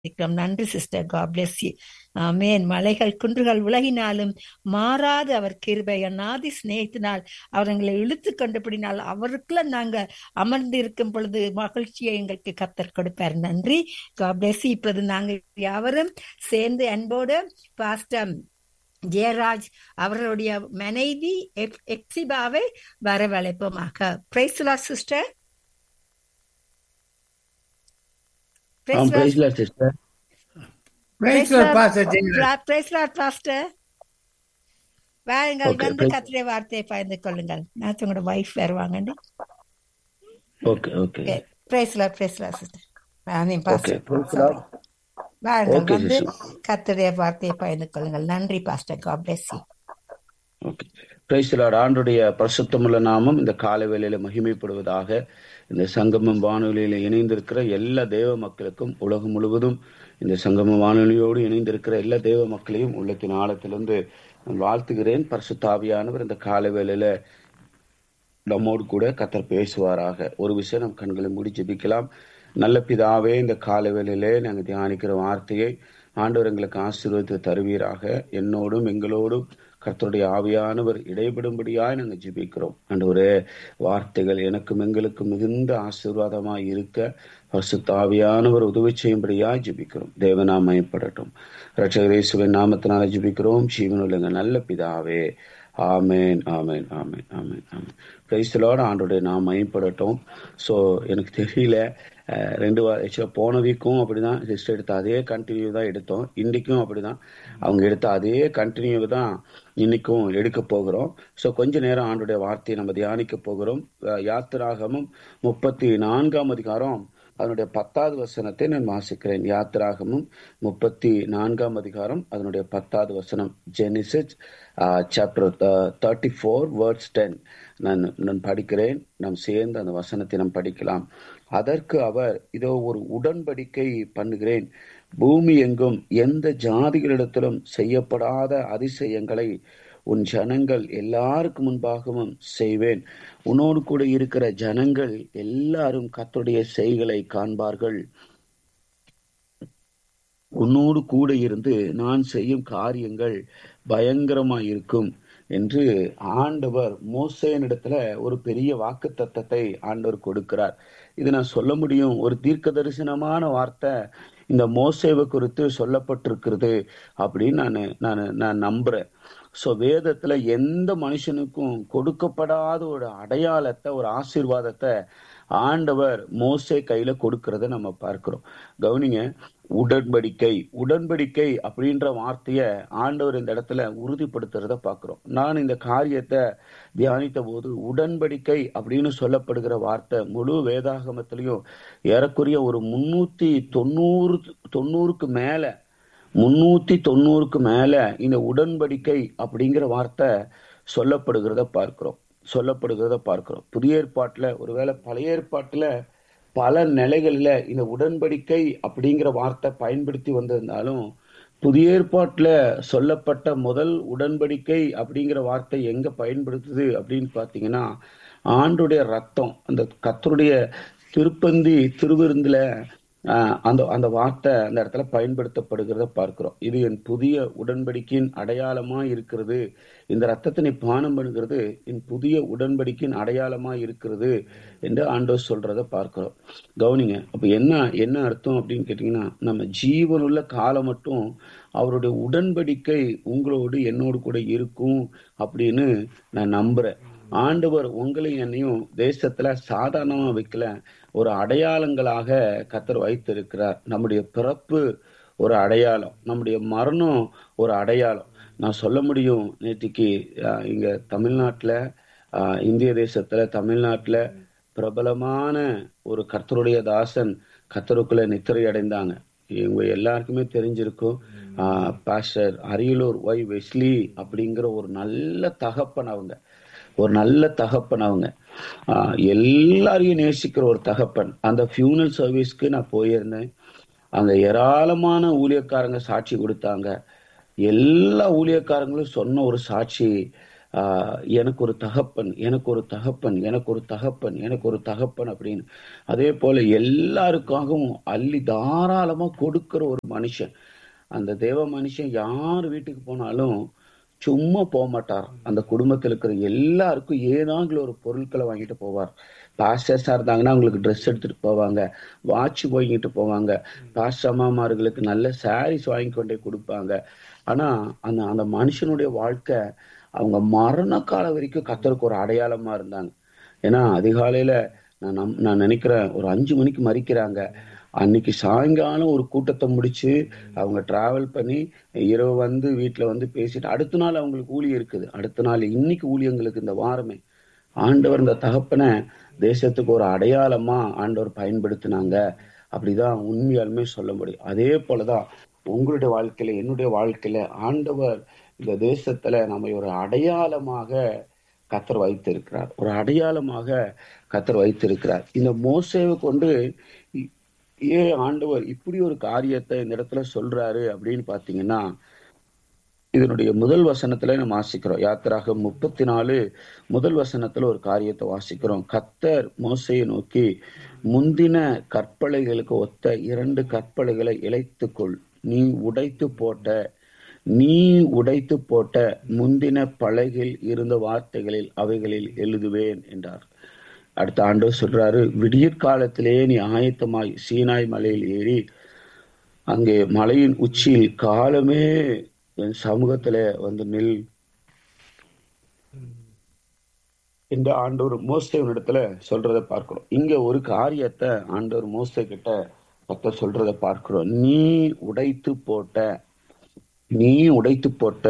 இருக்கிறோம் நன்றி sister God bless you amen மலைகள் குன்றுகள் உலகினாலும் மாறாது அவர் கிருபை அநாதி சிநேகத்தினால் அவர்களை இழுத்து கொண்டபடினால் அவருக்குள்ள நாங்க அமர்ந்து இருக்கும் பொழுது மகிழ்ச்சியை எங்களுக்கு கத்தர் கொடுப்பார் நன்றி காட் பிளஸ் யூ இப்போது நாங்கள் யாவரும் சேர்ந்து அன்போடு பாஸ்டம் ஜெயராஜ் அவர்களுடைய மனைவி எப்- எக்ஸிபாவை வரவழைப்போமாக பிரைஸ்லா sister ah praise Lord sister Praise Lord, Pastor Jayaraj. Praise Lord pastor வாருங்கள் Okay, வந்து praise- கத்திரை வார்த்தையை பகிர்ந்து கொள்ளுங்கள் நான் உங்களோட ஒய்ஃப் வருவாங்க okay okay praise Lord praise Lord sister okay pastor praise the Lord. வாருங்கள் Okay, வந்து sister. கத்திரைய வார்த்தையை பகிர்ந்து கொள்ளுங்கள் நன்றி pastor God bless you okay praise Lord ஆண்டுடைய பரிசுத்தமுள்ள நாமம் இந்த காலை வேளையில மகிமைப்படுவதாக இந்த சங்கமம் வானொலியில இணைந்திருக்கிற எல்லா தேவ மக்களுக்கும் உலகம் முழுவதும் இந்த சங்கம வானொலியோடு இணைந்திருக்கிற எல்லா தேவ மக்களையும் உள்ளத்தின் ஆழத்திலிருந்து நான் வாழ்த்துகிறேன் பரிசுத்தாவியானவர் இந்த காலை வேளையில நம்மோடு கூட கத்தர் பேசுவாராக ஒரு விஷயம் நம் கண்களை மூடி ஜெபிக்கலாம் நல்ல பிதாவே இந்த காலை வேளையிலே நாங்கள் தியானிக்கிற வார்த்தையை ஆண்டவர் எங்களுக்கு ஆசீர்வதித்து தருவீராக என்னோடும் எங்களோடும் கர்த்தருடைய ஆவியானவர் இடைபடும்படியாய் நாங்கள் ஜெபிக்கிறோம் ஆண்டவரே வார்த்தைகள் எனக்கும் எங்களுக்கும் மிகுந்த ஆசீர்வாதமாய் இருக்க பரிசுத்த ஆவியானவர் உதவி செய்யும்படியாய் ஜெபிக்கிறோம் தேவனாம் மயப்படட்டும் ரட்சகரேசுவின் நாமத்தினால ஜெபிக்கிறோம் ஜீவனுள்ள எங்கள் நல்ல பிதாவே ஆமேன் ஆமேன் ஆமேன் ஆமேன் ஆமேன் பிரைஸ்தலோட ஆண்டோடைய நாம் மயப்படட்டும் ஸோ எனக்கு தெரியல அஹ், ரெண்டு வா ஆக்சுவலாக போன வீக்கும் அப்படிதான் சிஸ்டர் எடுத்த அதே கண்டினியூ தான் எடுத்தோம் இன்னைக்கும் அப்படிதான் அவங்க எடுத்த அதே கண்டினியூ தான் இன்னைக்கும் எடுக்க போகிறோம் ஸோ கொஞ்ச நேரம் ஆண்டுடைய வார்த்தையை நம்ம தியானிக்க போகிறோம் அஹ், யாத்திராகமும் முப்பத்தி நான்காம் அதிகாரம் அதனுடைய பத்தாவது வசனத்தை நான் வாசிக்கிறேன் யாத்திராகமும் முப்பத்தி நான்காம் அதிகாரம் அதனுடைய பத்தாவது வசனம் Genesis chapter thirty four words ten நான் நான் படிக்கிறேன் நாம் சேர்ந்து அந்த வசனத்தை நாம் படிக்கலாம் அதற்கு அவர் இதோ ஒரு உடன்படிக்கை பண்ணுகிறேன் பூமி எங்கும் எந்த ஜாதிகளிடத்திலும் செய்யப்படாத அதிசயங்களை உன் ஜனங்கள் எல்லாருக்கும் முன்பாகவும் செய்வேன் உன்னோடு கூட இருக்கிற ஜனங்கள் எல்லாரும் கர்த்தருடைய செய்களை காண்பார்கள் உன்னோடு கூட இருந்து நான் செய்யும் காரியங்கள் பயங்கரமாய் இருக்கும் என்று ஆண்டவர் மோசேனிடத்துல ஒரு பெரிய வாக்கு தத்தத்தை ஆண்டவர் கொடுக்கிறார் இது நான் சொல்ல முடியும் ஒரு தீர்க்க தரிசனமான வார்த்தை இந்த மோசேவை குறித்து சொல்லப்பட்டிருக்கிறது அப்படின்னு நான் நான் நான் நம்புறேன் ஸோ வேதத்துல எந்த மனுஷனுக்கும் கொடுக்கப்படாத ஒரு அடையாளத்தை ஒரு ஆசீர்வாதத்தை ஆண்டவர் மோசே கையில கொடுக்கறத நம்ம பார்க்கிறோம் கவனிங்க உடன்படிக்கை உடன்படிக்கை அப்படின்ற வார்த்தைய ஆண்டவர் இந்த இடத்துல உறுதிப்படுத்துறத பார்க்கிறோம் நான் இந்த காரியத்தை தியானித்த போது உடன்படிக்கை அப்படின்னு சொல்லப்படுகிற வார்த்தை முழு வேதாகமத்திலையும் ஏறக்குறைய ஒரு முன்னூத்தி தொண்ணூறு தொண்ணூறுக்கு மேல முன்னூத்தி தொண்ணூறுக்கு மேல இந்த உடன்படிக்கை அப்படிங்கிற வார்த்தை சொல்லப்படுகிறத பார்க்கிறோம் சொல்லப்படுகிறத பார்க்கிறோம் புதிய ஏற்பாட்டுல ஒருவேளை பழைய ஏற்பாட்டுல பல நிலைகள்ல இந்த உடன்படிக்கை அப்படிங்கிற வார்த்தை பயன்படுத்தி வந்திருந்தாலும் புதிய ஏற்பாட்டுல சொல்லப்பட்ட முதல் உடன்படிக்கை அப்படிங்கிற வார்த்தை எங்க பயன்படுத்துது அப்படின்னு பாத்தீங்கன்னா ஆண்டுடைய ரத்தம் அந்த கத்தருடைய திருப்பந்தி திருவிருந்துல ஆஹ் அந்த அந்த வார்த்தை அந்த இடத்துல பயன்படுத்தப்படுகிறத பார்க்கிறோம் இது என் புதிய உடன்படிக்கையின் அடையாளமா இருக்கிறது இந்த ரத்தத்தை நீ பானம் பண்ணுகிறது என் புதிய உடன்படிக்கையின் அடையாளமா இருக்கிறது என்று ஆண்டவர் சொல்றத பார்க்கிறோம் கவனிங்க அப்ப என்ன என்ன அர்த்தம் அப்படின்னு கேட்டீங்கன்னா நம்ம ஜீவனுள்ள காலம் மட்டும் அவருடைய உடன்படிக்கை உங்களோடு என்னோடு கூட இருக்கும் அப்படின்னு நான் நம்புறேன் ஆண்டவர் உங்களையும் என்னையும் தேசத்துல சாதாரணமா வைக்கல ஒரு அடையாளங்களாக கத்தர் வைத்திருக்கிறார் நம்முடைய பிறப்பு ஒரு அடையாளம் நம்முடைய மரணம் ஒரு அடையாளம் நான் சொல்ல முடியும் நேற்றுக்கு ஆஹ், இங்க தமிழ்நாட்டுல ஆஹ், இந்திய தேசத்துல தமிழ்நாட்டுல பிரபலமான ஒரு கர்த்தருடைய தாசன் கத்தருக்குள்ள நித்திரை அடைந்தாங்க இவங்க எல்லாருக்குமே தெரிஞ்சிருக்கும் ஆஹ், பாஸ்டர் அரியலூர் ஒய் வெஸ்லி அப்படிங்கிற ஒரு நல்ல தகப்பன் அவங்க ஒரு நல்ல தகப்பன் அவங்க ஆஹ் எல்லாரையும் நேசிக்கிற ஒரு தகப்பன் அந்த ஃபியூனல் சர்வீஸ்க்கு நான் போயிருந்தேன் அங்க ஏராளமான ஊழியக்காரங்க சாட்சி கொடுத்தாங்க எல்லா ஊழியக்காரங்களும் சொன்ன ஒரு சாட்சி ஆஹ் எனக்கு ஒரு தகப்பன் எனக்கு ஒரு தகப்பன் எனக்கு ஒரு தகப்பன் எனக்கு ஒரு தகப்பன் அப்படின்னு அதே போல எல்லாருக்காகவும் அள்ளி தாராளமா கொடுக்கிற ஒரு மனுஷன் அந்த தேவ மனுஷன் யார் வீட்டுக்கு போனாலும் சும்மா போக மாட்டார் அந்த குடும்பத்தில் இருக்கிற எல்லாருக்கும் ஏதாங்கள ஒரு பொருட்களை வாங்கிட்டு போவார் பாஸ்டர்ஸா இருந்தாங்கன்னா அவங்களுக்கு ட்ரெஸ் எடுத்துட்டு போவாங்க வாட்ச் வாங்கிட்டு போவாங்க பாஸ்டர் அம்மாமார்களுக்கு நல்ல சாரீஸ் வாங்கி கொண்டே கொடுப்பாங்க ஆனா அந்த அந்த மனுஷனுடைய வாழ்க்கை அவங்க மரண காலம் வரைக்கும் கத்தருக்கு ஒரு அடையாளமா இருந்தாங்க ஏன்னா அதிகாலையில நான் நம் நான் நினைக்கிறேன் ஒரு அஞ்சு மணிக்கு மறிக்கிறாங்க அன்னைக்கு சாயங்காலம் ஒரு கூட்டத்தை முடிச்சு அவங்க டிராவல் பண்ணி இரவு வந்து வீட்டுல வந்து பேசிட்டு அடுத்த நாள் அவங்களுக்கு ஊழியம் இருக்குது அடுத்த நாள் இன்னைக்கு ஊழியங்களுக்கு இந்த வாரமே ஆண்டவர் இந்த தகப்பனை தேசத்துக்கு ஒரு அடையாளமா ஆண்டவர் பயன்படுத்தினாங்க அப்படிதான் உண்மையாலுமே சொல்ல முடியும் அதே போலதான் உங்களுடைய வாழ்க்கையில என்னுடைய வாழ்க்கையில ஆண்டவர் இந்த தேசத்துல நம்ம ஒரு அடையாளமாக கத்தர் வைத்திருக்கிறார் ஒரு அடையாளமாக கத்தர் வைத்திருக்கிறார் இந்த மோசேவை கொண்டு ஏன் ஆண்டவர் இப்படி ஒரு காரியத்தை இந்த இடத்துல சொல்றாரு அப்படின்னு பாத்தீங்கன்னா இதனுடைய முதல் வசனத்துல நம்ம வாசிக்கிறோம் யாத்திராக முப்பத்தி நாலு முதல் வசனத்துல ஒரு காரியத்தை வாசிக்கிறோம் கத்தர் மோசையை நோக்கி முந்தின கற்பலைகளுக்கு ஒத்த இரண்டு கற்பலைகளை இழைத்துக்கொள் நீ உடைத்து போட்ட நீ உடைத்து போட்ட முந்தின பலகில் இருந்த வார்த்தைகளில் அவைகளில் எழுதுவேன் என்றார் அடுத்த ஆண்டு சொல்றாரு விடியற் காலத்திலேயே நீ ஆயத்தமாய் சீனாய் மலையில் ஏறி அங்கே மலையின் உச்சியில் காலமே என் சமூகத்துல வந்து நில் இந்த ஆண்டவர் மோஸ்தேவன் இடத்துல சொல்றதை பார்க்கிறோம் இங்க ஒரு காரியத்தை ஆண்டவர் மோஸ்தே கிட்ட பத்த சொல்றதை பார்க்கிறோம் நீ உடைத்து போட்ட நீ உடைத்து போட்ட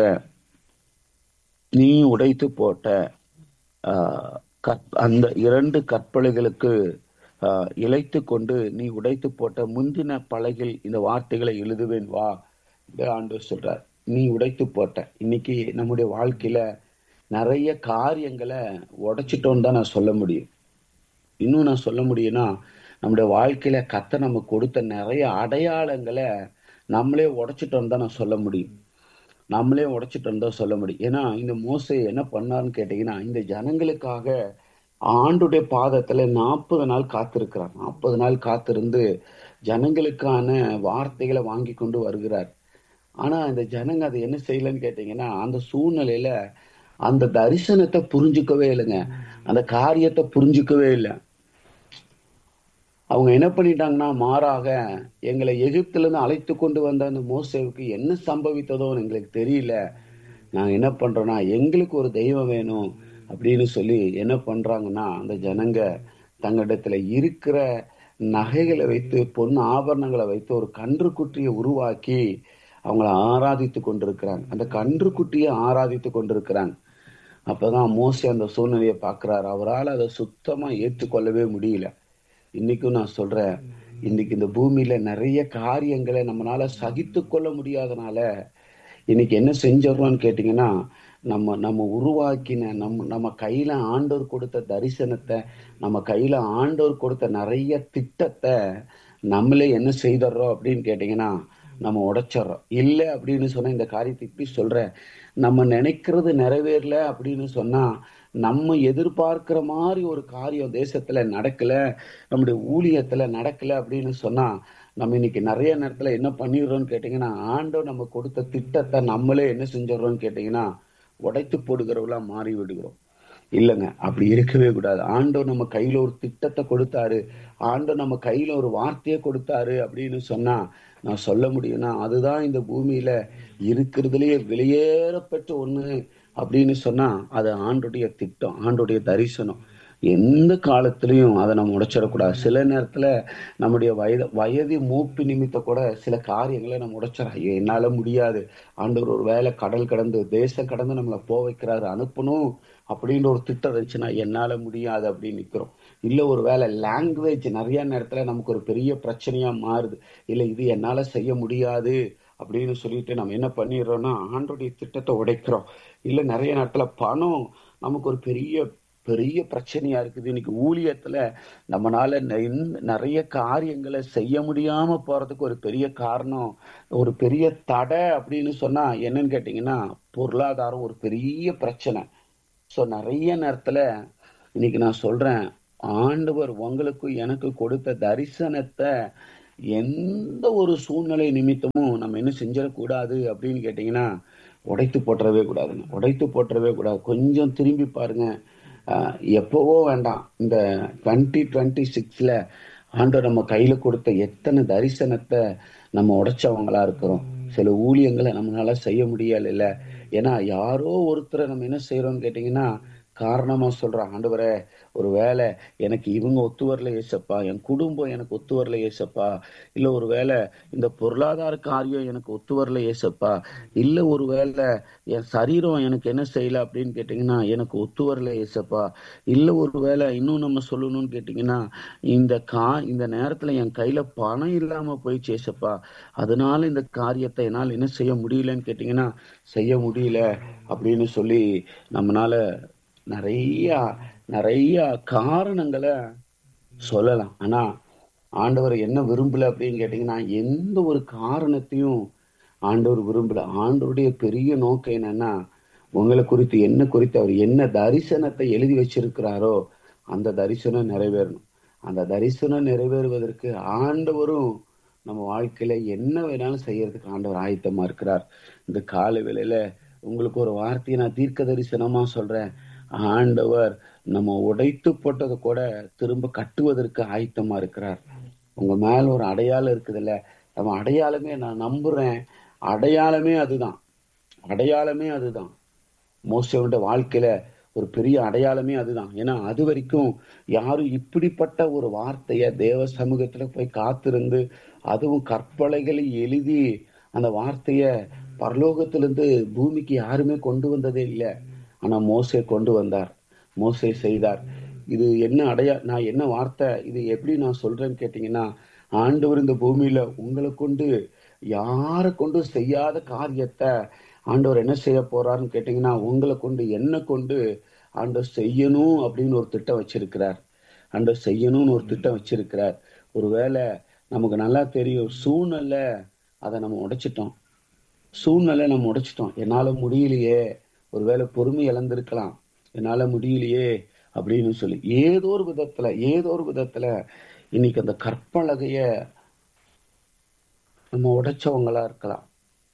நீ உடைத்து போட்ட ஆஹ் அந்த இரண்டு கற்பலைகளுக்கு இழைத்து கொண்டு நீ உடைத்து போட்ட முந்தின பலகில் இந்த வார்த்தைகளை எழுதுவேன் வா இந்த ஆண்டு சொல்றார் நீ உடைத்து போட்ட இன்னைக்கு நம்முடைய வாழ்க்கையில நிறைய காரியங்களை உடைச்சிட்டோன்னு தான் நான் சொல்ல முடியும் இன்னும் நான் சொல்ல முடியும்னா நம்முடைய வாழ்க்கையில கத்த நம்ம கொடுத்த நிறைய அடையாளங்களை நம்மளே உடைச்சிட்டோன்னு தான் நான் சொல்ல முடியும் நம்மளே உடைச்சிட்டோம் தான் சொல்ல முடியும் ஏன்னா இந்த மோசை என்ன பண்ணாருன்னு கேட்டீங்கன்னா இந்த ஜனங்களுக்காக ஆண்டுடைய பாதத்துல நாற்பது நாள் காத்திருக்கிறார் நாற்பது நாள் காத்திருந்து ஜனங்களுக்கான வார்த்தைகளை வாங்கி கொண்டு வருகிறார் ஆனா இந்த ஜனங்க அதை என்ன செய்யலன்னு கேட்டீங்கன்னா அந்த சூழ்நிலையில அந்த தரிசனத்தை புரிஞ்சுக்கவே இல்லைங்க அந்த காரியத்தை புரிஞ்சுக்கவே இல்லை அவங்க என்ன பண்ணிட்டாங்கன்னா மாறாக எங்களை எகிப்துல இருந்து அழைத்து கொண்டு வந்த அந்த மோசேவுக்கு என்ன சம்பவித்ததோ எங்களுக்கு தெரியல நாங்க என்ன பண்றோம்னா எங்களுக்கு ஒரு தெய்வம் வேணும் அப்படின்னு சொல்லி என்ன பண்றாங்கன்னா அந்த ஜனங்க தங்களிடத்துல இருக்கிற நகைகளை வைத்து பொண்ணு ஆபரணங்களை வைத்து ஒரு கன்று குட்டியை உருவாக்கி அவங்கள ஆராதித்து கொண்டிருக்கிறாங்க அந்த கன்று குட்டியை ஆராதித்து கொண்டிருக்கிறாங்க அப்பதான் மோசி அந்த சூழ்நிலையை பாக்குறாரு அவரால் அதை சுத்தமா ஏற்றுக்கொள்ளவே முடியல இன்னைக்கும் நான் சொல்றேன் இன்னைக்கு இந்த பூமியில நிறைய காரியங்களை நம்மளால சகித்து கொள்ள முடியாதனால இன்னைக்கு என்ன செஞ்சிடறோம்னு கேட்டீங்கன்னா நம்ம நம்ம உருவாக்கின நம்ம நம்ம கையில ஆண்டோர் கொடுத்த தரிசனத்தை நம்ம கையில ஆண்டோர் கொடுத்த நிறைய திட்டத்தை நம்மளே என்ன செய்தர்றோம் அப்படின்னு கேட்டீங்கன்னா நம்ம உடைச்சிடறோம் இல்லை அப்படின்னு சொன்னா இந்த காரியத்தை இப்படி சொல்றேன் நம்ம நினைக்கிறது நிறைவேறல அப்படின்னு சொன்னா நம்ம எதிர்பார்க்கிற மாதிரி ஒரு காரியம் தேசத்துல நடக்கல நம்முடைய ஊழியத்துல நடக்கல அப்படின்னு சொன்னா நம்ம இன்னைக்கு நிறைய நேரத்துல என்ன பண்ணிடுறோம்னு கேட்டீங்கன்னா ஆண்டோ நம்ம கொடுத்த திட்டத்தை நம்மளே என்ன செஞ்சிடறோம்னு கேட்டீங்கன்னா உடைத்து போடுகிறவங்களா மாறி விடுகிறோம் இல்லைங்க அப்படி இருக்கவே கூடாது ஆண்டோ நம்ம கையில ஒரு திட்டத்தை கொடுத்தாரு ஆண்டோ நம்ம கையில ஒரு வார்த்தையை கொடுத்தாரு அப்படின்னு சொன்னா நான் சொல்ல முடியும்னா அதுதான் இந்த பூமியில இருக்கிறதுலயே வெளியேறப்பட்ட ஒண்ணு அப்படின்னு சொன்னா அது ஆண்டுடைய திட்டம் ஆண்டுடைய தரிசனம் எந்த காலத்திலையும் அதை நம்ம உடைச்சிடக்கூடாது சில நேரத்துல நம்முடைய வயது வயது மூப்பு நிமித்த கூட சில காரியங்களை நம்ம உடைச்சிடறோம் ஐயோ என்னால முடியாது ஆண்டவர் ஒரு வேலை கடல் கடந்து தேசம் கடந்து நம்மளை போ வைக்கிறாரு அனுப்பணும் அப்படின்ற ஒரு திட்டம் இருந்துச்சுன்னா என்னால முடியாது அப்படின்னு நிக்கிறோம் இல்ல ஒரு வேலை லாங்குவேஜ் நிறைய நேரத்துல நமக்கு ஒரு பெரிய பிரச்சனையா மாறுது இல்ல இது என்னால செய்ய முடியாது அப்படின்னு சொல்லிட்டு நம்ம என்ன பண்ணிடுறோம்னா ஆண்டோடைய திட்டத்தை உடைக்கிறோம் இல்ல நிறைய நேரத்துல பணம் நமக்கு ஒரு பெரிய பெரிய பிரச்சனையா இருக்குது இன்னைக்கு ஊழியத்துல நம்மளால நிறைய காரியங்களை செய்ய முடியாம போறதுக்கு ஒரு பெரிய காரணம் ஒரு பெரிய தடை அப்படின்னு சொன்னா என்னன்னு கேட்டீங்கன்னா பொருளாதாரம் ஒரு பெரிய பிரச்சனை சோ நிறைய நேரத்துல இன்னைக்கு நான் சொல்றேன் ஆண்டவர் உங்களுக்கு எனக்கு கொடுத்த தரிசனத்தை எந்த ஒரு சூழ்நிலை நிமித்தமும் நம்ம என்ன செஞ்சிடக்கூடாது அப்படின்னு கேட்டீங்கன்னா உடைத்து போட்டுறவே கூடாதுங்க உடைத்து போட்டுறவே கூடாது கொஞ்சம் திரும்பி பாருங்க ஆஹ் எப்பவோ வேண்டாம் இந்த டுவெண்ட்டி டுவெண்ட்டி சிக்ஸ்ல ஆண்டவர் நம்ம கையில கொடுத்த எத்தனை தரிசனத்தை நம்ம உடைச்சவங்களா இருக்கிறோம் சில ஊழியங்களை நம்மளால செய்ய முடியல இல்ல ஏன்னா யாரோ ஒருத்தரை நம்ம என்ன செய்யறோம்னு கேட்டீங்கன்னா காரணமா சொல்றோம் ஆண்டவரே ஒரு வேலை எனக்கு இவங்க ஒத்து வரல ஏசப்பா என் குடும்பம் எனக்கு ஒத்து வரல ஏசப்பா இல்ல ஒரு வேலை இந்த பொருளாதார காரியம் எனக்கு ஒத்து வரல ஏசப்பா இல்ல ஒரு வேலை என் சரீரம் எனக்கு என்ன செய்யல அப்படின்னு கேட்டீங்கன்னா எனக்கு ஒத்து வரல ஏசப்பா இல்ல ஒரு வேலை இன்னும் நம்ம சொல்லணும்னு கேட்டீங்கன்னா இந்த கா இந்த நேரத்துல என் கையில பணம் இல்லாம போயிடுச்சு ஏசப்பா அதனால இந்த காரியத்தை என்னால் என்ன செய்ய முடியலன்னு கேட்டீங்கன்னா செய்ய முடியல அப்படின்னு சொல்லி நம்மனால நிறைய நிறைய காரணங்களை சொல்லலாம் ஆனா ஆண்டவர் என்ன விரும்பல அப்படின்னு கேட்டீங்கன்னா எந்த ஒரு காரணத்தையும் ஆண்டவர் விரும்பல ஆண்டவருடைய பெரிய நோக்கம் என்னன்னா உங்களை குறித்து என்ன குறித்து அவர் என்ன தரிசனத்தை எழுதி வச்சிருக்கிறாரோ அந்த தரிசனம் நிறைவேறணும் அந்த தரிசனம் நிறைவேறுவதற்கு ஆண்டவரும் நம்ம வாழ்க்கையில என்ன வேணாலும் செய்யறதுக்கு ஆண்டவர் ஆயத்தமா இருக்கிறார் இந்த கால வேளையில உங்களுக்கு ஒரு வார்த்தையை நான் தீர்க்க தரிசனமா சொல்றேன் ஆண்டவர் நம்ம உடைத்து போட்டதை கூட திரும்ப கட்டுவதற்கு ஆயத்தமா இருக்கிறார் உங்க மேல ஒரு அடையாளம் இருக்குதுல்ல நம்ம அடையாளமே நான் நம்புறேன் அடையாளமே அதுதான் அடையாளமே அதுதான் மோசோட வாழ்க்கையில ஒரு பெரிய அடையாளமே அதுதான் ஏன்னா அது வரைக்கும் யாரும் இப்படிப்பட்ட ஒரு வார்த்தைய தேவ சமூகத்துல போய் காத்திருந்து அதுவும் கற்பலைகளை எழுதி அந்த வார்த்தைய பரலோகத்திலிருந்து பூமிக்கு யாருமே கொண்டு வந்ததே இல்லை ஆனா மோசே கொண்டு வந்தார் மோசே செய்தார் இது என்ன அடையா நான் என்ன வார்த்தை இது எப்படி நான் சொல்றேன்னு கேட்டீங்கன்னா ஆண்டவர் இந்த பூமியில உங்களை கொண்டு யாரை கொண்டு செய்யாத காரியத்தை ஆண்டவர் என்ன செய்ய போறாருன்னு கேட்டீங்கன்னா உங்களை கொண்டு என்ன கொண்டு ஆண்டவர் செய்யணும் அப்படின்னு ஒரு திட்டம் வச்சிருக்கிறார் ஆண்டவர் செய்யணும்னு ஒரு திட்டம் வச்சிருக்கிறார் ஒருவேளை நமக்கு நல்லா தெரியும் சூழ்நிலை அதை நம்ம உடைச்சிட்டோம் சூழ்நிலை நம்ம உடைச்சிட்டோம் என்னால முடியலையே ஒருவேளை பொறுமை இழந்திருக்கலாம் என்னால முடியலையே அப்படின்னு சொல்லி ஏதோ ஒரு விதத்துல ஏதோ ஒரு விதத்துல இன்னைக்கு அந்த கற்பலகைய நம்ம உடைச்சவங்களா இருக்கலாம்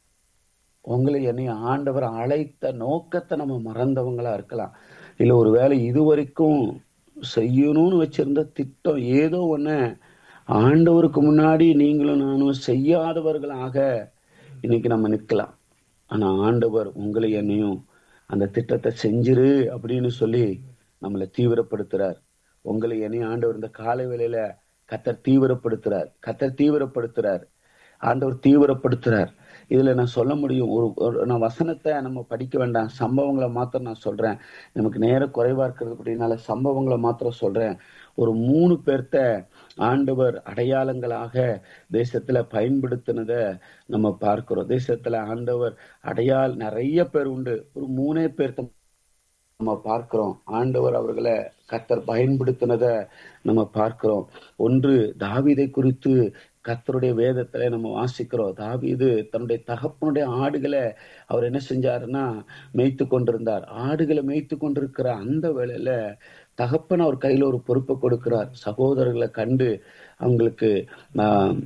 உங்களை என்னை ஆண்டவர் அழைத்த நோக்கத்தை நம்ம மறந்தவங்களா இருக்கலாம் இல்ல ஒருவேளை இது வரைக்கும் செய்யணும்னு வச்சிருந்த திட்டம் ஏதோ ஒண்ணு ஆண்டவருக்கு முன்னாடி நீங்களும் நானும் செய்யாதவர்களாக இன்னைக்கு நம்ம நிற்கலாம் ஆனா ஆண்டவர் உங்களை என்னையும் அந்த திட்டத்தை செஞ்சிரு அப்படின்னு சொல்லி நம்மளை தீவிரப்படுத்துறார் உங்களை என்னையும் ஆண்டவர் இந்த காலை வேளையில கத்தர் தீவிரப்படுத்துறார் கத்தர் தீவிரப்படுத்துறார் ஆண்டவர் தீவிரப்படுத்துறார் இதுல நான் சொல்ல முடியும் ஒரு ஒரு- நான் வசனத்தை நம்ம படிக்க வேண்டாம் சம்பவங்களை மாத்திரம் நான் சொல்றேன் நமக்கு நேர குறைவா இருக்கிறது அப்படின்னால சம்பவங்களை மாத்திரம் சொல்றேன் ஒரு மூணு பேர்த்த ஆண்டவர் அடையாளங்களாக தேசத்துல பயன்படுத்தினத நம்ம பார்க்கிறோம் தேசத்துல ஆண்டவர் அடையாள் நிறைய பேர் உண்டு ஒரு மூணே பேர்த்த நம்ம பார்க்கிறோம் ஆண்டவர் அவர்களை கத்தர் பயன்படுத்தினத நம்ம பார்க்கிறோம் ஒன்று தாவீதை குறித்து கத்தருடைய வேதத்துல நம்ம வாசிக்கிறோம் தாவீது தன்னுடைய தகப்பனுடைய ஆடுகளை அவர் என்ன செஞ்சாருன்னா மேய்த்து கொண்டிருந்தார் ஆடுகளை மேய்த்து கொண்டிருக்கிற அந்த வேளையில தகப்பன் அவர் கையில ஒரு பொறுப்பை கொடுக்கிறார் சகோதரர்களை கண்டு அவங்களுக்கு ஆஹ்,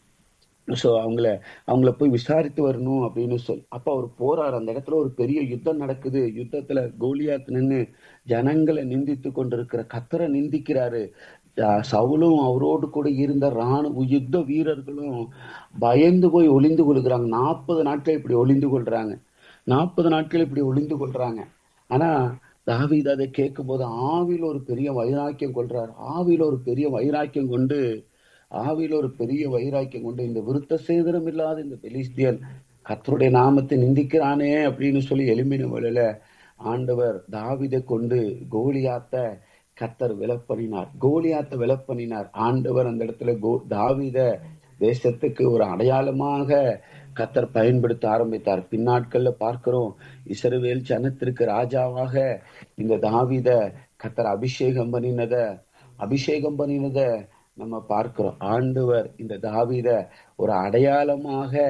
சோ அவங்கள அவங்கள போய் விசாரித்து வரணும் அப்படின்னு சொல் அப்ப அவர் போறாரு அந்த இடத்துல ஒரு பெரிய யுத்தம் நடக்குது யுத்தத்துல கோலியாத் நின்னு ஜனங்களை நிந்தித்து கொண்டிருக்கிற கத்தரை நிந்திக்கிறாரு ஆஹ் சவுலும் அவரோடு கூட இருந்த ராணுவ யுத்த வீரர்களும் பயந்து போய் ஒளிந்து கொள்கிறாங்க நாற்பது நாட்கள் இப்படி ஒளிந்து கொள்றாங்க நாற்பது நாட்கள் இப்படி ஒளிந்து கொள்றாங்க ஆனா தாவீது அதை கேட்கும் போது ஆவியில் ஒரு பெரிய வைராக்கியம் கொள்றார் ஆவியில் ஒரு பெரிய வைராக்கியம் கொண்டு ஆவியில் ஒரு பெரிய வைராக்கியம் கொண்டு இந்த விருத்த சேதனம் இல்லாத இந்த பெலிஸ்தியன் கர்த்தருடைய நாமத்தை நிந்திக்கிறானே அப்படின்னு சொல்லி எழும்பின வேளையில ஆண்டவர் தாவிதை கொண்டு கோலியாத்த கத்தர் விலப்பண்ணினார் கோலியாத்த விலப்பண்ணினார் ஆண்டவர் அந்த இடத்துல கோ தாவித தேசத்துக்கு ஒரு அடையாளமாக கத்தர் பயன்படுத்த ஆரம்பித்தார் பின்னாட்கள்ல பார்க்கிறோம் இஸ்ரவேல் ஜனத்திற்கு ராஜாவாக இந்த தாவித கத்தர் அபிஷேகம் பண்ணினத அபிஷேகம் பண்ணினத நம்ம பார்க்கிறோம் ஆண்டவர் இந்த தாவீத ஒரு அடையாளமாக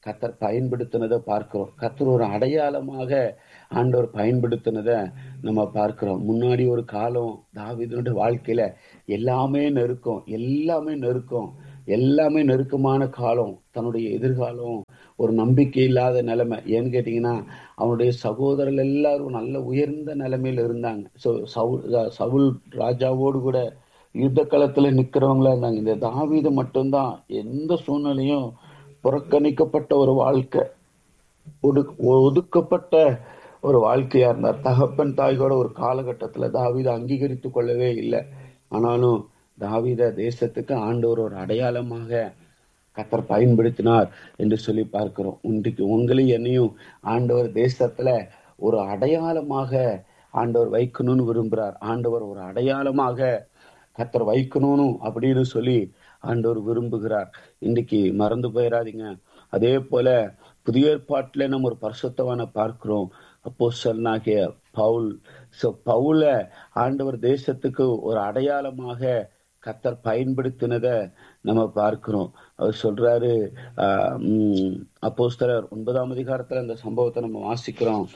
கத்தர் பயன்படுத்தினதை பார்க்கிறோம் கத்தர் ஒரு அடையாளமாக ஆண்டவர் பயன்படுத்தினதை நம்ம பார்க்கிறோம் முன்னாடி ஒரு காலம் தாவீதுனுடைய வாழ்க்கையில எல்லாமே நெருக்கம் எல்லாமே நெருக்கம் எல்லாமே நெருக்கமான காலம் தன்னுடைய எதிர்காலம் ஒரு நம்பிக்கை இல்லாத நிலைமை ஏன்னு கேட்டீங்கன்னா அவனுடைய சகோதரர்கள் எல்லாரும் நல்ல உயர்ந்த நிலைமையில இருந்தாங்க ஸோ சவுல் சவுல் ராஜாவோடு கூட யுத்த களத்துல நிக்கிறவங்களா இருந்தாங்க இந்த தாவீது மட்டும்தான் எந்த சூழ்நிலையும் புறக்கணிக்கப்பட்ட ஒரு வாழ்க்கை ஒடுக் ஒதுக்கப்பட்ட ஒரு வாழ்க்கையா இருந்தார் தகப்பன் தாய்கோட ஒரு காலகட்டத்துல தாவீதை அங்கீகரித்து கொள்ளவே இல்லை ஆனாலும் தாவீத தேசத்துக்கு ஆண்டவர் ஒரு அடையாளமாக கத்தர் பயன்படுத்தினார் என்று சொல்லி பார்க்கிறோம் இன்றைக்கு உங்களையும் என்னையும் ஆண்டவர் தேசத்துல ஒரு அடையாளமாக ஆண்டவர் வைக்கணும்னு விரும்புறார் ஆண்டவர் ஒரு அடையாளமாக கத்தர் வைக்கணும்னு அப்படின்னு சொல்லி ஆண்டவர் விரும்புகிறார் இன்னைக்கு மறந்து போயிடாதீங்க அதே போல புதிய ஏற்பாட்டுல நம்ம ஒரு பரிசுத்தவான பார்க்கிறோம் அப்போ சொன்னாகிய பவுல் சோ பவுல ஆண்டவர் தேசத்துக்கு ஒரு அடையாளமாக கத்தர் பயன்படுத்தினத நம்ம பார்க்கிறோம் அவர் சொல்றாரு ஆஹ் உம் அப்போஸ்தலர் ஒன்பதாம் அதிகாரத்துல அந்த சம்பவத்தை நம்ம வாசிக்கிறோம்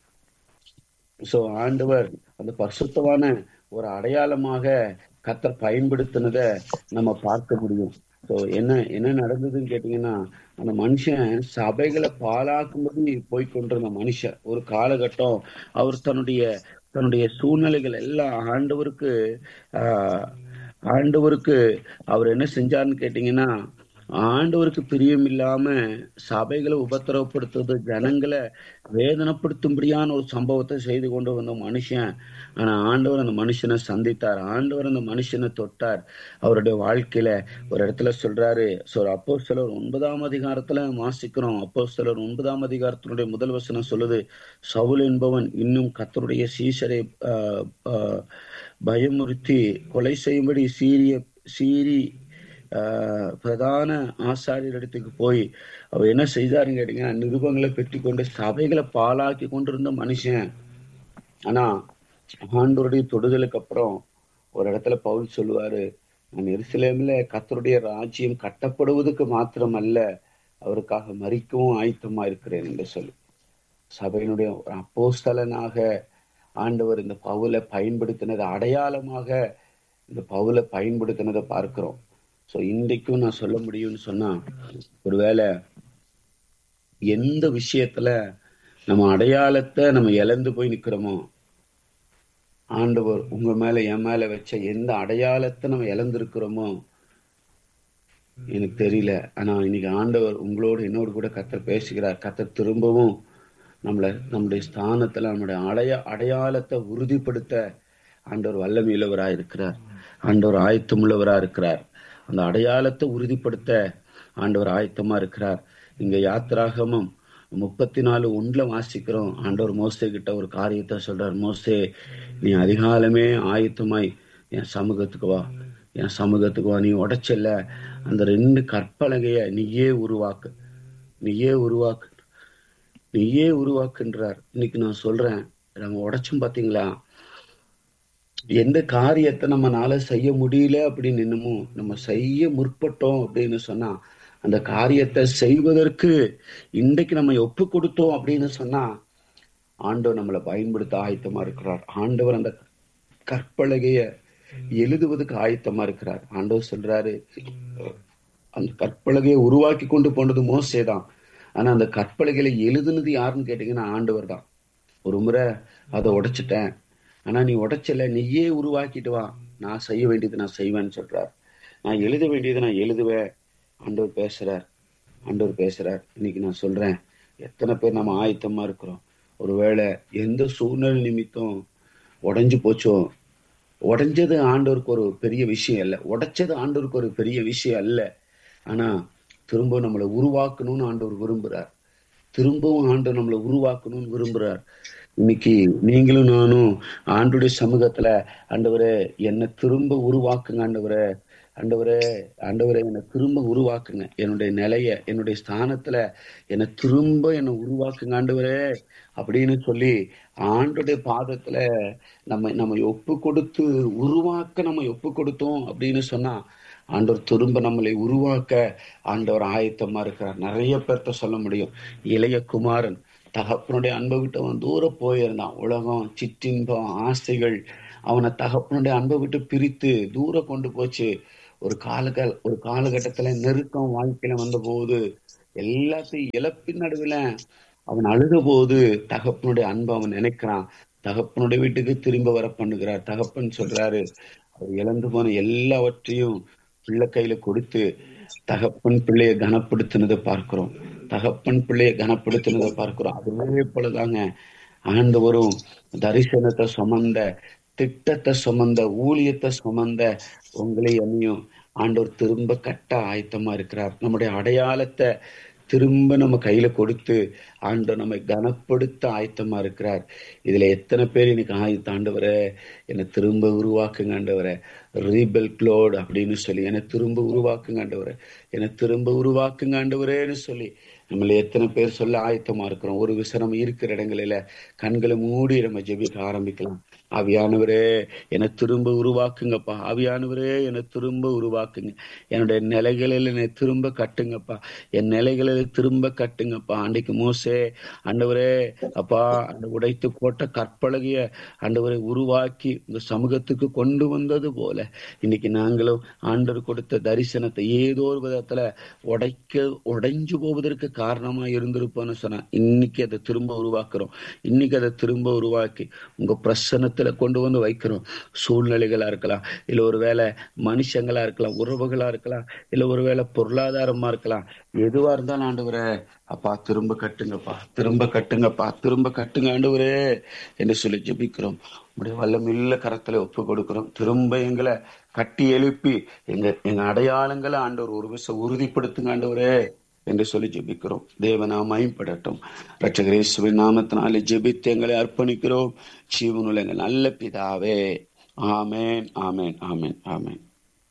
சோ ஆண்டவர் அந்த பரிசுத்தமான ஒரு அடையாளமாக கத்தர் பயன்படுத்தினத நம்ம பார்க்க முடியும் ஸோ என்ன என்ன நடந்ததுன்னு கேட்டீங்கன்னா அந்த மனுஷன் சபைகளை பாழாக்கும்படி போய் கொண்டிருந்த மனுஷன் ஒரு காலகட்டம் அவர் தன்னுடைய தன்னுடைய சூழ்நிலைகள் எல்லாம் ஆண்டவருக்கு ஆஹ் ஆண்டவருக்கு அவர் என்ன செஞ்சாருன்னு கேட்டீங்கன்னா ஆண்டவருக்கு பிரியம் இல்லாம சபைகளை உபத்திரவப்படுத்துறது ஜனங்களை வேதனைப்படுத்தும்படியான ஒரு சம்பவத்தை செய்து கொண்டு வந்த மனுஷன் ஆனா ஆண்டவர் அந்த மனுஷனை சந்தித்தார் ஆண்டவர் அந்த மனுஷனை தொட்டார் அவருடைய வாழ்க்கையில ஒரு இடத்துல சொல்றாரு ஸோ அப்போ சிலர் ஒன்பதாம் அதிகாரத்துல வாசிக்கிறோம் அப்போ சிலர் ஒன்பதாம் அதிகாரத்தினுடைய முதல் வசனம் சொல்லுது சவுல் என்பவன் இன்னும் கத்தருடைய சீசரை ஆஹ் ஆஹ் பயமுறுத்தி கொலை செய்யும்படி சீரிய சீரி ஆஹ் பிரதான ஆசாரியர் இடத்துக்கு போய் அவர் என்ன செய்தாருன்னு கேட்டீங்கன்னா நிருபங்களை பெற்றி கொண்டு சபைகளை பாலாக்கி கொண்டிருந்த மனுஷன் ஆனா ஆண்டோருடைய தொடுதலுக்கு அப்புறம் ஒரு இடத்துல பவுல் சொல்லுவாரு நான் எருசலேம்ல கத்தருடைய ராஜ்யம் கட்டப்படுவதற்கு மாத்திரம் அல்ல அவருக்காக மறிக்கவும் ஆயத்தமா இருக்கிறேன் என்று சொல்லி சபையினுடைய ஒரு அப்போஸ்தலனாக ஆண்டவர் இந்த பவுலை பயன்படுத்தினது அடையாளமாக இந்த பவுலை பயன்படுத்தினதை பார்க்கிறோம் ஸோ இன்றைக்கும் நான் சொல்ல முடியும்னு சொன்னா ஒருவேளை எந்த விஷயத்துல நம்ம அடையாளத்தை நம்ம இழந்து போய் நிக்கிறோமோ ஆண்டவர் உங்க மேல என் மேல வச்ச எந்த அடையாளத்தை நம்ம இழந்திருக்கிறோமோ எனக்கு தெரியல ஆனா இன்னைக்கு ஆண்டவர் உங்களோடு என்னோடு கூட கத்தர் பேசுகிறார் கத்தர் திரும்பவும் நம்மளை நம்முடைய ஸ்தானத்துல நம்முடைய அடைய அடையாளத்தை உறுதிப்படுத்த ஆண்டவர் வல்லமையுள்ளவராக இருக்கிறார் ஆண்டவர் ஆயத்தமுள்ளவரா இருக்கிறார் அந்த அடையாளத்தை உறுதிப்படுத்த ஆண்டவர் ஆயத்தமா இருக்கிறார் இங்க யாத்திராகமும் முப்பத்தி நாலு ஒன்றுல வாசிக்கிறோம் ஆண்டவர் மோசே கிட்ட ஒரு காரியத்தை சொல்றார் மோசே நீ அதிகாலமே ஆயத்தமாய் என் சமூகத்துக்கு வா என் சமூகத்துக்கு வா நீ உடைச்சல அந்த ரெண்டு கற்பலகைய நீயே உருவாக்கு நீயே உருவாக்கு நீயே உருவாக்குன்றார் இன்னைக்கு நான் சொல்றேன் நம்ம உடைச்சும் பாத்தீங்களா எந்த காரியத்தை நம்மனால செய்ய முடியல அப்படின்னு என்னமோ நம்ம செய்ய முற்பட்டோம் அப்படின்னு சொன்னா அந்த காரியத்தை செய்வதற்கு இன்றைக்கு நம்ம ஒப்பு கொடுத்தோம் அப்படின்னு சொன்னா ஆண்டவர் நம்மளை பயன்படுத்த ஆயத்தமா இருக்கிறார் ஆண்டவர் அந்த கற்பலகைய எழுதுவதற்கு ஆயத்தமா இருக்கிறார் ஆண்டவர் சொல்றாரு அந்த கற்பலகையை உருவாக்கி கொண்டு போனது மோசே தான் ஆனா அந்த கற்பலகையில எழுதுனது யாருன்னு கேட்டீங்கன்னா ஆண்டவர் தான் ஒரு முறை அதை உடைச்சிட்டேன் ஆனா நீ உடைச்சல நீயே உருவாக்கிட்டு வா நான் செய்ய வேண்டியது நான் செய்வேன்னு சொல்றார் நான் எழுத வேண்டியது நான் எழுதுவேன் ஆண்டவர் பேசுறார் ஆண்டவர் பேசுறார் இன்னைக்கு நான் சொல்றேன் எத்தனை பேர் நம்ம ஆயத்தமா இருக்கிறோம் ஒருவேளை எந்த சூழ்நிலை நிமித்தம் உடைஞ்சு போச்சோ உடைஞ்சது ஆண்டவருக்கு ஒரு பெரிய விஷயம் அல்ல உடைச்சது ஆண்டவருக்கு ஒரு பெரிய விஷயம் அல்ல ஆனா திரும்ப நம்மளை உருவாக்கணும்னு ஆண்டவர் விரும்புறார் திரும்பவும் ஆண்டவர் நம்மளை உருவாக்கணும்னு விரும்புறார் இன்னைக்கு நீங்களும் நானும் ஆண்டுடைய சமூகத்துல ஆண்டவரே என்னை திரும்ப உருவாக்குங்க ஆண்டவரே ஆண்டவரே ஆண்டவரே என்னை திரும்ப உருவாக்குங்க என்னுடைய நிலைய என்னுடைய ஸ்தானத்துல என்னை திரும்ப என்னை உருவாக்குங்க ஆண்டவரே அப்படின்னு சொல்லி ஆண்டுடைய பாதத்துல நம்ம நம்ம ஒப்பு கொடுத்து உருவாக்க நம்ம ஒப்பு கொடுத்தோம் அப்படின்னு சொன்னா ஆண்டவர் திரும்ப நம்மளை உருவாக்க ஆண்டவர் ஆயத்தமா இருக்கிறார் நிறைய பேர்த்த சொல்ல முடியும் இளைய குமாரன் தகப்பனுடைய அன்பை விட்டு அவன் தூரம் போயிருந்தான் உலகம் சிற்றின்பம் ஆசைகள் அவனை தகப்பனுடைய அன்பை விட்டு பிரித்து தூரம் கொண்டு போச்சு ஒரு காலக ஒரு காலகட்டத்துல நெருக்கம் வாழ்க்கையில வந்த போது எல்லாத்தையும் இழப்பின் நடுவுல அவன் அழுத போது தகப்பனுடைய அன்பை அவன் நினைக்கிறான் தகப்பனுடைய வீட்டுக்கு திரும்ப வர பண்ணுகிறார் தகப்பன் சொல்றாரு அவர் இழந்து போன எல்லாவற்றையும் பிள்ளை கையில கொடுத்து தகப்பன் பிள்ளைய கனப்படுத்தினதை பார்க்கிறோம் தகப்பன் பிள்ளைய கனப்படுத்தினதை பார்க்கிறோம் அதே போலதாங்க ஆண்டவரும் தரிசனத்தை சுமந்த திட்டத்தை சுமந்த ஊழியத்தை சுமந்த உங்களை என்னையும் ஆண்டவர் திரும்ப கட்ட ஆயத்தமா இருக்கிறார் நம்முடைய அடையாளத்தை திரும்ப நம்ம கையில கொடுத்து ஆண்டவர் நம்மை கனப்படுத்த ஆயத்தமா இருக்கிறார் இதுல எத்தனை பேர் இன்னைக்கு ஆயத்த ஆண்டவரை என்னை திரும்ப உருவாக்குங்க ஆண்டவரை ரீபெல் க்ளோட் அப்படின்னு சொல்லி என்னை திரும்ப உருவாக்குங்க ஆண்டவரை என்னை திரும்ப உருவாக்குங்க ஆண்டவரேன்னு சொல்லி நம்மள எத்தனை பேர் சொல்ல ஆயத்தமா இருக்கிறோம் ஒரு விசனம் இருக்கிற இடங்களில கண்களை மூடி நம்ம ஜெபிக்க ஆரம்பிக்கலாம் ஆவியானவரே என்னை திரும்ப உருவாக்குங்கப்பா ஆவியானவரே என்னை திரும்ப உருவாக்குங்க என்னுடைய நிலைகளில் என்னை திரும்ப கட்டுங்கப்பா என் நிலைகளில் திரும்ப கட்டுங்கப்பா அன்றைக்கு மோசே ஆண்டவரே அப்பா அந்த உடைத்து போட்ட கற்பழகிய ஆண்டவரை உருவாக்கி உங்க சமூகத்துக்கு கொண்டு வந்தது போல இன்னைக்கு நாங்களும் ஆண்டவர் கொடுத்த தரிசனத்தை ஏதோ ஒரு விதத்துல உடைக்க உடைஞ்சு போவதற்கு காரணமா இருந்திருப்போம்னு சொன்னா இன்னைக்கு அதை திரும்ப உருவாக்குறோம் இன்னைக்கு அதை திரும்ப உருவாக்கி உங்க பிரசனத்துல கொண்டு வந்து வைக்கிறோம் சூழ்நிலைகளா இருக்கலாம் இல்ல ஒருவேளை மனுஷங்களா இருக்கலாம் உறவுகளா இருக்கலாம் இல்ல ஒருவேளை பொருளாதாரமா இருக்கலாம் எதுவா இருந்தாலும் ஆண்டவரே அப்பா திரும்ப கட்டுங்கப்பா திரும்ப கட்டுங்கப்பா திரும்ப கட்டுங்க ஆண்டவரே என்று சொல்லி ஜெபிக்கிறோம் உடைய வல்லமில்ல கரத்துல ஒப்பு கொடுக்கிறோம் திரும்ப எங்களை கட்டி எழுப்பி எங்க எங்க அடையாளங்களை ஆண்டவர் ஒரு விஷயம் உறுதிப்படுத்துங்க ஆண்டவரே என்று சொல்லி ஜெபிக்கிறோம் தேவனாம் மயப்படட்டும் ரட்சகரேசுவின் நாமத்தினாலே ஜெபித்து எங்களை அர்ப்பணிக்கிறோம் ஜீவனுள்ள எங்கள் நல்ல பிதாவே ஆமேன் ஆமேன் ஆமேன் ஆமேன்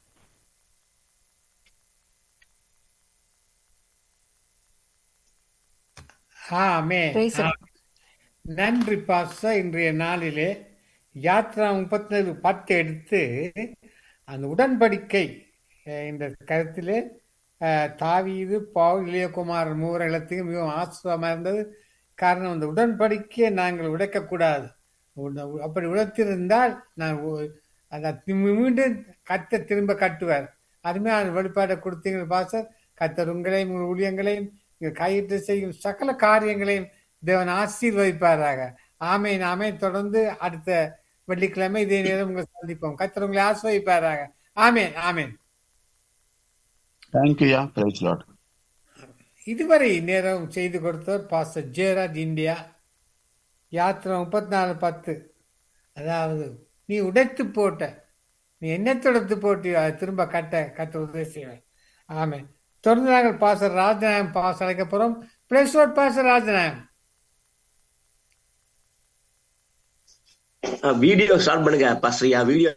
ஆமே Praise the Lord. நன்றி பாச இன்றைய நாளிலே யாத்ரா முப்பத்தி பத்து எடுத்து அந்த உடன்படிக்கை அஹ், இந்த கருத்திலே அஹ், தாவீது பவுல் இளையகுமாரன் மூவர் இடத்துக்கு மிகவும் ஆசிரமாக இருந்தது காரணம் அந்த உடன்படிக்கையை நாங்கள் உடைக்கக்கூடாது உட- அப்படி உடைத்திருந்தால் நான் ஒ- அதை திரும்ப- மீண்டும் கத்த திரும்ப கட்டுவார் அதுமே அந்த வெளிப்பாடை கொடுத்தீங்க பாசர் கத்தர் உங்களையும் உங்கள் ஊழியங்களையும் நீங்கள் கையிட்டு செய்யும் சகல காரியங்களையும் தேவன் ஆசீர்வதிப்பாராக ஆமேன் ஆமேன் தொடர்ந்து அடுத்த வெள்ளிக்கிழமை இதே நேரம் உங்களை சந்திப்போம் கத்தர் உங்களை ஆசிர்வதிப்பாராக ஆமேன் ஆமேன் தேங்க்யூயா பிரைஸ் லாட் இதுவரை நேரம் செய்து கொடுத்தவர் பாஸ்டர் ஜெயராஜ் இந்தியா யாத்திரை முப்பத்தி நாலு பத்து அதாவது நீ உடைத்து போட்ட நீ என்ன தொடர்த்து போட்டு அதை திரும்ப கட்ட கட்ட உதவி செய்வேன் ஆமென் தொடர்ந்து நாங்கள் பாசர் ராஜநாயம் பாஸ் அழைக்க போறோம் please pastor Rajanayam video start பண்ணுங்க பாஸ்டரியா வீடியோ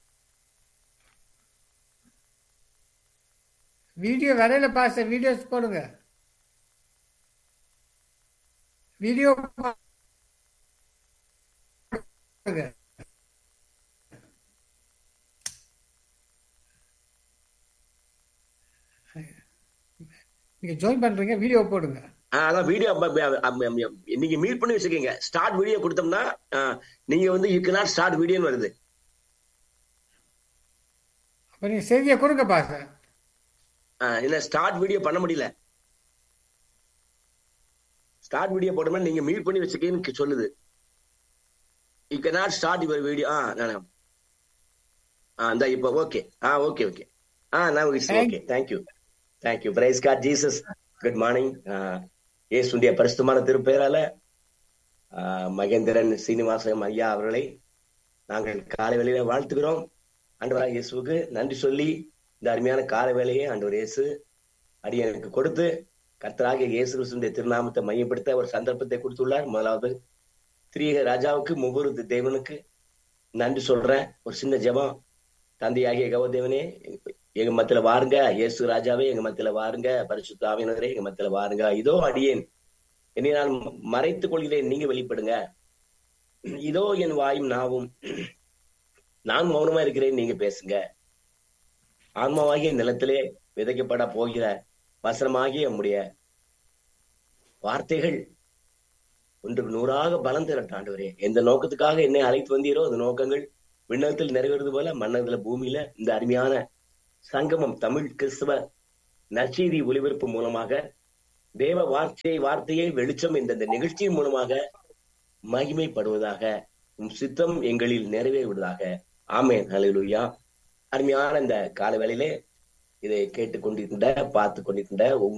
வீடியோ வரையில பாச வீடியோஸ் போடுங்க வீடியோ போடுங்க நீங்க ஜாயின் பண்றீங்க வீடியோ போடுங்க அதான் வீடியோ நீங்க மீட் பண்ணி வச்சுக்கீங்க ஸ்டார்ட் வீடியோ கொடுத்தோம்னா ஆஹ், நீங்க வந்து யூ cannot ஸ்டார்ட் வீடியோன்னு வருது அப்ப நீங்க செய்தியை கொடுங்க பாச ஆஹ், இல்ல ஸ்டார்ட் வீடியோ பண்ண முடியல ஸ்டார்ட் வீடியோ போட்டோம்னா நீங்க மீட் பண்ணி வச்சுக்கீங்கன்னு சொல்லுது you cannot start your video ஆ நான் ஆ இந்த இப்போ ஓகே ஆ ஓகே ஓகே ஆ நான் it's Thank- okay thank you thank you praise God Jesus good morning இயேசுடைய பரிசுத்தமான திருப்பெயரால ஆ, மகேந்திரன் சீனிவாசம் ஐயா அவர்களை நாங்கள் காலை வேளையில வாழ்த்துகிறோம் ஆண்டவராக இயேசுவுக்கு நன்றி சொல்லி இந்த அருமையான காலை வேலையை ஆண்டவர் இயேசு அடியனுக்கு கொடுத்து கர்த்தராகிய இயேசு கிறிஸ்துடைய திருநாமத்தை மையப்படுத்த ஒரு சந்தர்ப்பத்தை கொடுத்துள்ளார் முதலாவது திரியக ராஜாவுக்கு முகூர்த்த தேவனுக்கு நன்றி சொல்றேன் ஒரு சின்ன ஜெபம் தந்தையாகிய கவதேவனே எங்க மத்தியில வாருங்க இயேசு ராஜாவே எங்க மத்தியில வாருங்க பரிசுத்த ஆவியினரே எங்க மத்தியில வாருங்க இதோ அடியேன் என்னை நான் மறைத்துக் கொள்கிறேன் நீங்க வெளிப்படுங்க இதோ என் வாயும் நாவும் நான் மௌனமா இருக்கிறேன் நீங்க பேசுங்க ஆன்மாவாகிய நிலத்திலே விதைக்கப்பட போகிற வசனமாகிய நம்முடைய வார்த்தைகள் ஒன்றுக்கு நூறாக பலம் திரட்ட ஆண்டவரே எந்த நோக்கத்துக்காக என்னை அழைத்து வந்தீரோ அந்த நோக்கங்கள் விண்ணகத்தில் நிறைவேறது போல மன்னத்துல பூமியில இந்த அருமையான சங்கமம் தமிழ் கிறிஸ்தவ நற்செய்தி ஒளிபரப்பு மூலமாக தேவ வார்த்தையை வார்த்தையை வெளிச்சம் என்ற இந்த நிகழ்ச்சியின் மூலமாக மகிமைப்படுவதாக உம் சித்தம் எங்களில் நிறைவேறுவதாக ஆமேன் ஹalleluya அருமையான இந்த கால வேளையிலே இதை கேட்டுக்கொண்டிருந்த பார்த்து கொண்டிருந்த